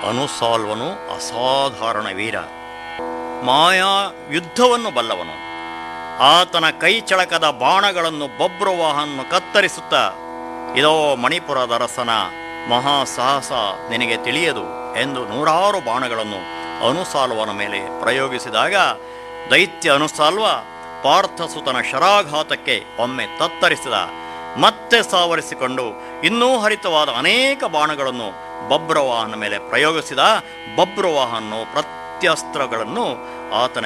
ಅನುಸಾಲ್ವನು ಅಸಾಧಾರಣ ವೀರ ಮಾಯಾ ಯುದ್ಧವನ್ನು ಬಲ್ಲವನು ಆತನ ಕೈ ಚಳಕದ ಬಾಣಗಳನ್ನು ಬಬ್ರುವಾಹನ್ನು ಕತ್ತರಿಸುತ್ತಾ ಇದೋ ಮಣಿಪುರದ ಅರಸನ ಮಹಾಸಾಹಸ ನಿನಗೆ ತಿಳಿಯದು ಎಂದು ನೂರಾರು ಬಾಣಗಳನ್ನು ಅನುಸಾಲ್ವನ ಮೇಲೆ ಪ್ರಯೋಗಿಸಿದಾಗ ದೈತ್ಯ ಅನುಸಾಲ್ವ ಪಾರ್ಥಸುತನ ಶರಾಘಾತಕ್ಕೆ ಒಮ್ಮೆ ತತ್ತರಿಸಿದ ಮತ್ತೆ ಸಾವರಿಸಿಕೊಂಡು ಇನ್ನೂ ಹರಿತವಾದ ಅನೇಕ ಬಾಣಗಳನ್ನು ಬಬ್ರವಾಹನ ಮೇಲೆ ಪ್ರಯೋಗಿಸಿದ ಬಬ್ರವಾಹನ್ನು ಪ್ರತ್ಯಸ್ತ್ರಗಳನ್ನು ಆತನ